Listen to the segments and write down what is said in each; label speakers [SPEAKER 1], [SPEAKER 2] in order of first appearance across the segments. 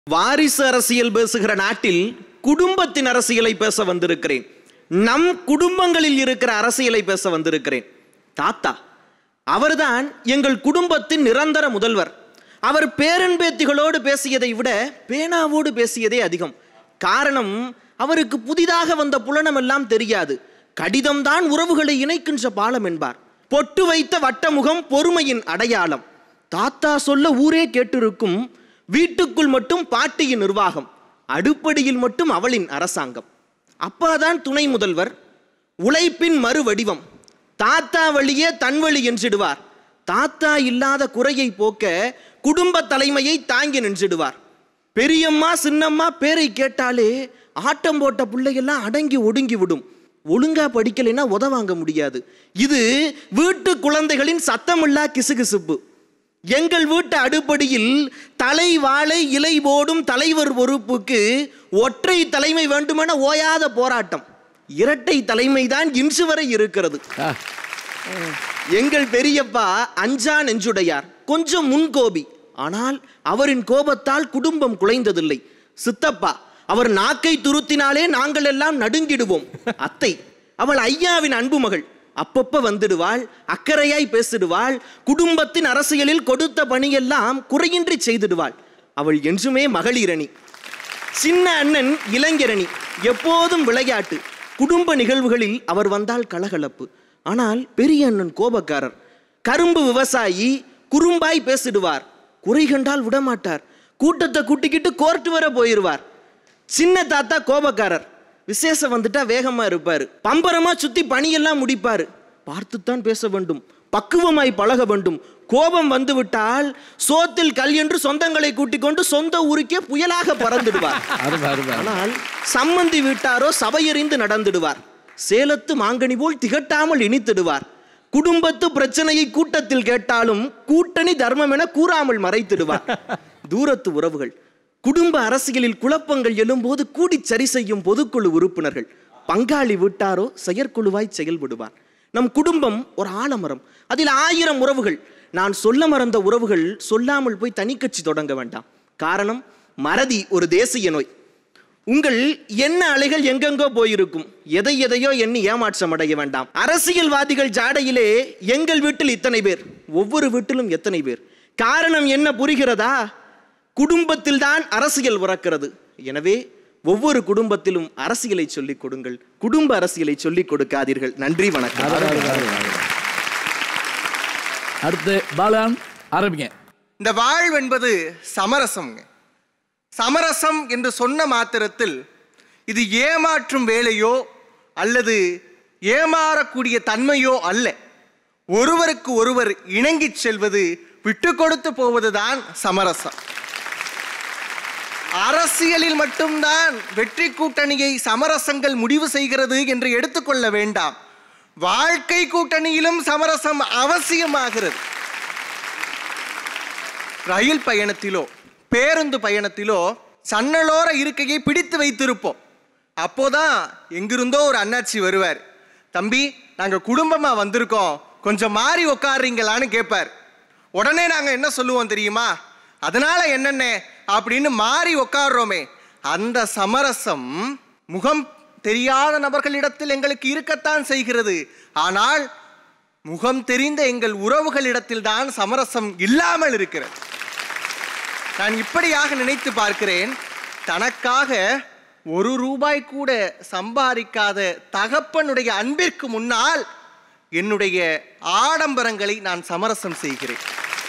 [SPEAKER 1] வாரிசு அரசியல் பேசுகிற நாட்டில் குடும்பத்தின் அரசியலை பேச வந்திருக்கிறேன் நம் குடும்பங்களில் இருக்கிற அரசியலை பேச வந்திருக்கிறேன் தாத்தா அவர்தான் எங்கள் குடும்பத்தின் நிரந்தர முதல்வர் அவர் பேரன்பேத்திகளோடு பேசியதை விட பேனாவோடு பேசியதே அதிகம் காரணம் அவருக்கு புதிதாக வந்த புலனம் எல்லாம் தெரியாது கடிதம்தான் உறவுகளை இணைக்கின்ற பாலம் என்பார் பொட்டு வைத்த வட்டமுகம் பொறுமையின் அடையாளம் தாத்தா சொல்ல ஊரே கேட்டிருக்கும் வீட்டுக்குள் மட்டும் பாட்டியின் நிர்வாகம் அடுப்படியில் மட்டும் அவளின் அரசாங்கம் அப்பாதான் துணை முதல்வர் உழைப்பின் மறு வடிவம் தாத்தா வழியே தன் வழி என்றிடுவார் தாத்தா இல்லாத குறையை போக்க குடும்ப தலைமையை தாங்கி நின்றிடுவார் பெரியம்மா சின்னம்மா பேரை கேட்டாலே ஆட்டம் போட்ட பிள்ளைகள்லாம் அடங்கி ஒடுங்கி விடும் ஒழுங்கா படிக்கலைன்னா உத வாங்க முடியாது இது வீட்டு குழந்தைகளின் சத்தமில்லா கிசுகிசுப்பு எங்கள் வீட்டு அடுப்படியில் தலை வாழை இலை போடும் தலைவர் பொறுப்புக்கு ஒற்றை தலைமை வேண்டுமென ஓயாத போராட்டம் இரட்டை தலைமைதான் இன்று வரை இருக்கிறது எங்கள் பெரியப்பா அஞ்சா நெஞ்சுடையார் கொஞ்சம் முன்கோபி ஆனால் அவரின் கோபத்தால் குடும்பம் குலைந்ததில்லை சித்தப்பா அவர் நாக்கை துருத்தினாலே நாங்கள் எல்லாம் நடுங்கிடுவோம் அத்தை அவள் ஐயாவின் அன்பு மகள் அப்பப்ப வந்துடுவாள் அக்கறையாய் பேசிடுவாள் குடும்பத்தின் அரசியலில் கொடுத்த பணியெல்லாம் குறையின்றி செய்திடுவாள் அவள் என்றுமே மகளிரணி சின்ன அண்ணன் இளைஞரணி எப்போதும் விளையாட்டு குடும்ப நிகழ்வுகளில் அவர் வந்தால் கலகலப்பு ஆனால் பெரிய அண்ணன் கோபக்காரர் கரும்பு விவசாயி குறும்பாய் பேசிடுவார் குறை கண்டால் விடமாட்டார் கூட்டத்தை கூட்டிக்கிட்டு கோர்ட்டு வர போயிருவார் சின்ன தாத்தா கோபக்காரர் விசேஷம் வந்துட்டா வேகமா இருப்பாரு பம்பரமா சுத்தி பணியெல்லாம் முடிப்பாரு பார்த்துத்தான் பேச வேண்டும் பக்குவமாய் பழக வேண்டும் கோபம் வந்து விட்டால் சோத்தில் கல் என்று சொந்தங்களை கூட்டிக் கொண்டு சொந்த ஊருக்கே புயலாக பறந்துடுவார்
[SPEAKER 2] அருமை அருமை
[SPEAKER 1] ஆனால் சம்மந்தி வீட்டாரோ சபையறிந்து நடந்திடுவார் சேலத்து மாங்கனி போல் திகட்டாமல் இனித்திடுவார் குடும்பத்து பிரச்சனையை கூட்டத்தில் கேட்டாலும் கூட்டணி தர்மம் என கூறாமல் மறைத்திடுவார் தூரத்து உறவுகள் குடும்ப அரசியலில் குழப்பங்கள் எழும்போது கூடி சரி செய்யும் பொதுக்குழு உறுப்பினர்கள் பங்காளி வீட்டாரோ செயற்குழுவாய் செயல்படுவார் நம் குடும்பம் ஒரு ஆலமரம் அதில் ஆயிரம் உறவுகள் நான் சொல்ல மறந்த உறவுகள் சொல்லாமல் போய் தனிக்கட்சி தொடங்க வேண்டாம் காரணம் மறதி ஒரு தேசிய நோய் உங்கள் எண்ண அலைகள் எங்கெங்கோ போயிருக்கும் எதை எதையோ எண்ணி ஏமாற்றம் அடைய வேண்டாம் அரசியல்வாதிகள் ஜாடையிலே எங்கள் வீட்டில் இத்தனை பேர் ஒவ்வொரு வீட்டிலும் எத்தனை பேர் காரணம் என்ன புரிகிறதா குடும்பத்தில் தான் அரசியல் உறக்கிறது எனவே ஒவ்வொரு குடும்பத்திலும் அரசியலை சொல்லிக் கொடுங்கள் குடும்ப அரசியலை சொல்லிக் கொடுக்காதீர்கள் நன்றி வணக்கம்
[SPEAKER 2] அடுத்து பாலன் ஆரம்பிங்க
[SPEAKER 3] இந்த வாழ்வு என்பது சமரசம்ங்க சமரசம் என்று சொன்ன மாத்திரத்தில் இது ஏமாற்றும் வேலையோ அல்லது ஏமாறக்கூடிய தன்மையோ அல்ல ஒருவருக்கு ஒருவர் இணங்கிச் செல்வது விட்டு கொடுத்து போவதுதான் சமரசம் அரசியலில் மட்டும்தான் வெற்றி கூட்டணியை சமரசங்கள் முடிவு செய்கிறது என்று எடுத்துக்கொள்ள வேண்டாம் வாழ்க்கை கூட்டணியிலும் சமரசம் அவசியமாகிறது ரயில் பயணத்திலோ பேருந்து பயணத்திலோ சன்னலோர இருக்கையை பிடித்து வைத்திருப்போம் அப்போதான் எங்கிருந்தோ ஒரு அண்ணாச்சி வருவார் தம்பி நாங்க குடும்பமா வந்திருக்கோம் கொஞ்சம் மாறி உட்காருறீங்களான்னு கேட்பார் உடனே நாங்க என்ன சொல்லுவோம் தெரியுமா அதனால என்னென்ன அப்படின்னு மாறி உட்காடுறோமே அந்த சமரசம் முகம் தெரியாத நபர்களிடத்தில் எங்களுக்கு இருக்கத்தான் செய்கிறது ஆனால் முகம் தெரிந்த எங்கள் உறவுகளிடத்தில் தான் சமரசம் இல்லாமல் இருக்கிறது நான் இப்படியாக நினைத்து பார்க்கிறேன் தனக்காக ஒரு ரூபாய் கூட சம்பாதிக்காத தகப்பனுடைய அன்பிற்கு முன்னால் என்னுடைய ஆடம்பரங்களை நான் சமரசம் செய்கிறேன்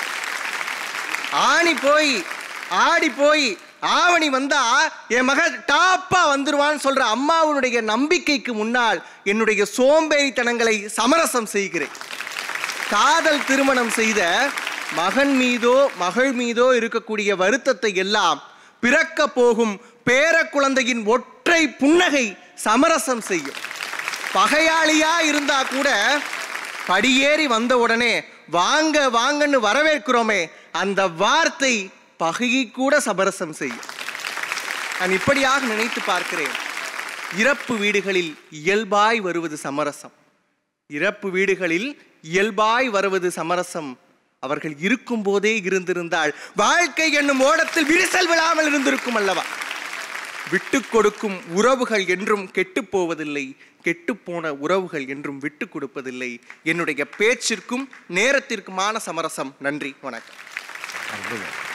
[SPEAKER 3] ஆணி போய் ஆடி போய் ஆவணி வந்தா என் மக டாப்பா வந்துருவான்னு சொல்ற அம்மாவுடைய நம்பிக்கைக்கு முன்னால் என்னுடைய சோம்பேறித்தனங்களை சமரசம் செய்கிறேன் காதல் திருமணம் செய்த மகன் மீதோ மகள் மீதோ இருக்கக்கூடிய வருத்தத்தை எல்லாம் பிறக்க போகும் பேர குழந்தையின் ஒற்றை புன்னகை சமரசம் செய்யும் பகையாளியா இருந்தா கூட படியேறி வந்த உடனே வாங்க வாங்கன்னு வரவேற்கிறோமே அந்த வார்த்தை பகையை கூட சமரசம் செய்யும் நான் இப்படியாக நினைத்து பார்க்கிறேன் இறப்பு வீடுகளில் இயல்பாய் வருவது சமரசம் இறப்பு வீடுகளில் இயல்பாய் வருவது சமரசம் அவர்கள் இருக்கும் போதே இருந்திருந்தால் வாழ்க்கை என்னும் ஓடத்தில் விரிசல் விழாமல் இருந்திருக்கும் அல்லவா விட்டு கொடுக்கும் உறவுகள் என்றும் கெட்டுப் போவதில்லை கெட்டுப்போன உறவுகள் என்றும் விட்டு கொடுப்பதில்லை என்னுடைய பேச்சிற்கும் நேரத்திற்குமான சமரசம் நன்றி வணக்கம்